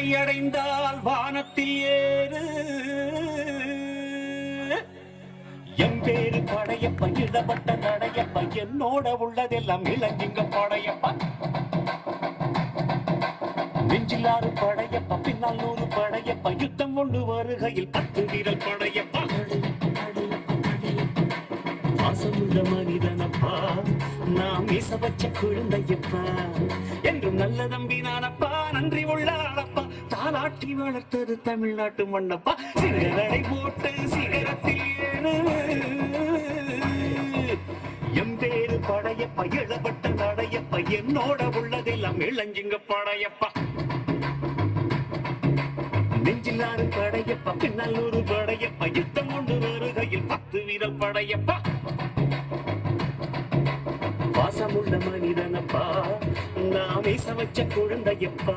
சிகரத்தை அடைந்தால் வானத்தில் ஏறு என் பேரு படையப்ப இடப்பட்ட நடையப்ப என்னோட உள்ளதெல்லாம் இளஞ்சிங்க படையப்ப நெஞ்சிலாறு படையப்ப பின்னால் நூறு படையப்ப யுத்தம் கொண்டு வருகையில் பத்து வீரல் படையப்பா பாசமுள்ள மனிதனப்பா நாம் மீச வச்ச குழந்தையப்பா என்றும் நல்ல தம்பி நானப்பா நன்றி உள்ள ஆளப்பா தாலாட்டி வளர்த்தது தமிழ்நாட்டு மண்ணப்பா சிறகடை போட்டு சிகரத்தில் ஏறு எம் பேரு படையப்பா இளவட்ட நடையப்பா என்னோட உள்ளதெல்லாம் இளஞ்சிங்க படையப்பா நெஞ்சிலாறு படையப்பா பின்னல்லூர் படையப்பா யுத்தம் கொண்டு வருகையில் பத்து வீரல் படையப்பா பாசமுள்ள மனிதனப்பா நாம் இச வச்ச குழந்தையப்பா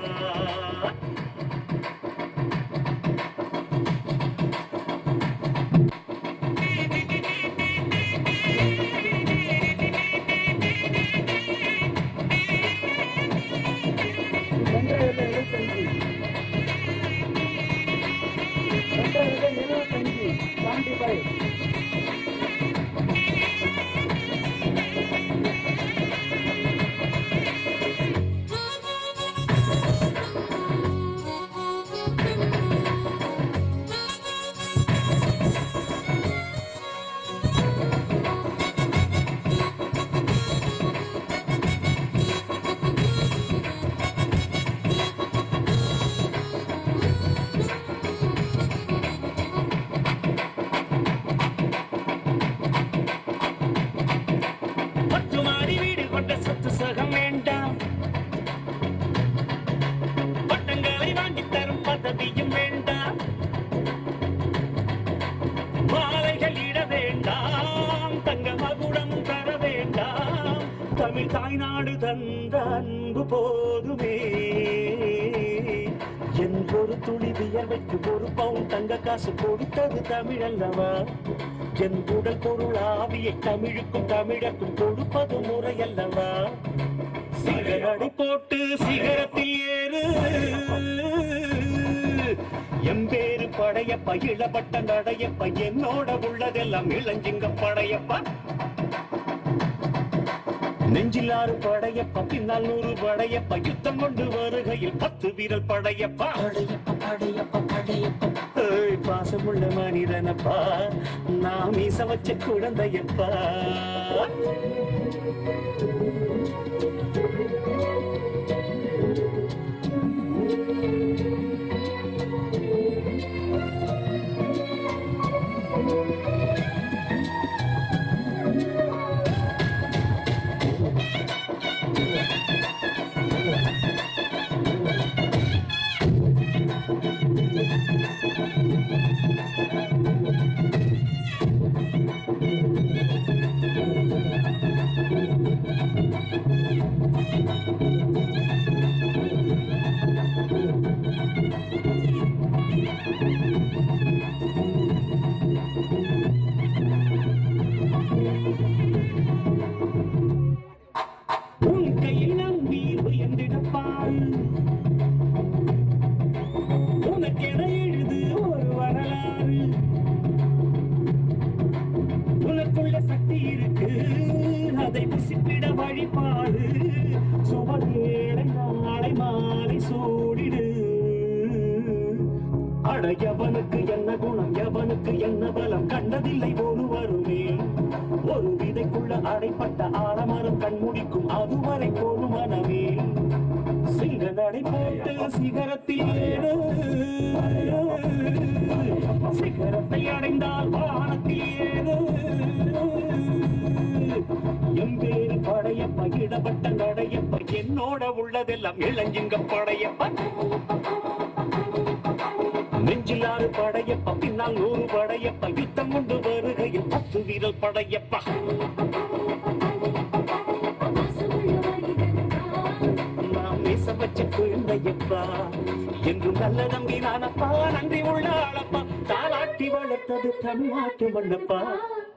ரெண்டாயிரத்தி எழுபத்தஞ்சு ரெண்டாயிரத்தி எழுபத்தஞ்சு செவன்டி ஃபைவ் பத்து மாடி வீடு கொண்ட சொத்து சகம் வேண்டாம் பட்டங்களை வாங்கி தரும் பதவியும் வேண்டாம் மாலைகள் இட வேண்டாம் தங்க மகுடம் தர வேண்டாம் தமிழ் தாய்நாடு தந்த அன்பு போதுமே என் ஒரு துளி வியர்வைக்கு ஒரு பவுன் தங்க காசு கொடுத்தது தமிழ் அல்லவா என் உடல் பொருள் ஆவியை தமிழுக்கும் தமிழக்கும் கொடுப்பது முறை அல்லவா சிகரடை போட்டு சிகரத்தில் ஏறு எம்பேரு படையப்ப இளப்பட்ட நடையப்ப என்னோட உள்ளதெல்லாம் இளஞ்சிங்க படையப்பா நெஞ்சிலாறு படையப்ப பின்னால் நூறு படையப்ப யுத்தம் கொண்டு வருகையில் பத்து வீரல் படையப்பா ஏய், பாசமுள்ள மனிதனப்பா நாம் மீச வச்ச குழந்தையப்பா உன் கையில் நம்பி உயர்ந்திடப்பாள் உனக்கென எழுது ஒரு வரலாறு உனக்குள்ள சக்தி இருக்கு அதை புசிப்பிட வழிபாடு சுவரேடை நாளை மாலை சூடிடு அட எவனுக்கு என்ன குணம் எவனுக்கு என்ன பலம் கண்டதில்லை ஒருவருமே ஒரு விதைக்குள்ள அடைப்பட்ட ஆலமரம் கண்முடிக்கும் அதுவரை போலும் மனமே சிங்க நடை போட்டு சிகரத்தில் ஏறு சிகரத்தை அடைந்தால் வானத்தில் ஏறு எம்பேரு படையப்ப இடப்பட்ட நடையப்ப என்னோட உள்ளதெல்லாம் இளஞ்சிங்க படையப்ப நெஞ்சிலாறு படையப்ப பின்னால் நூறு படையப்ப யுத்தம் கொண்டு வருகையில் பத்து வீரல் படையப்பா நாம் மீச வச்ச குழந்தையப்பா என்றும் நல்ல நம்பி நானப்பா நன்றி உள்ள ஆளப்பா தாளாட்டி வளர்த்தது தமிழ்நாட்டு மண்ணப்பா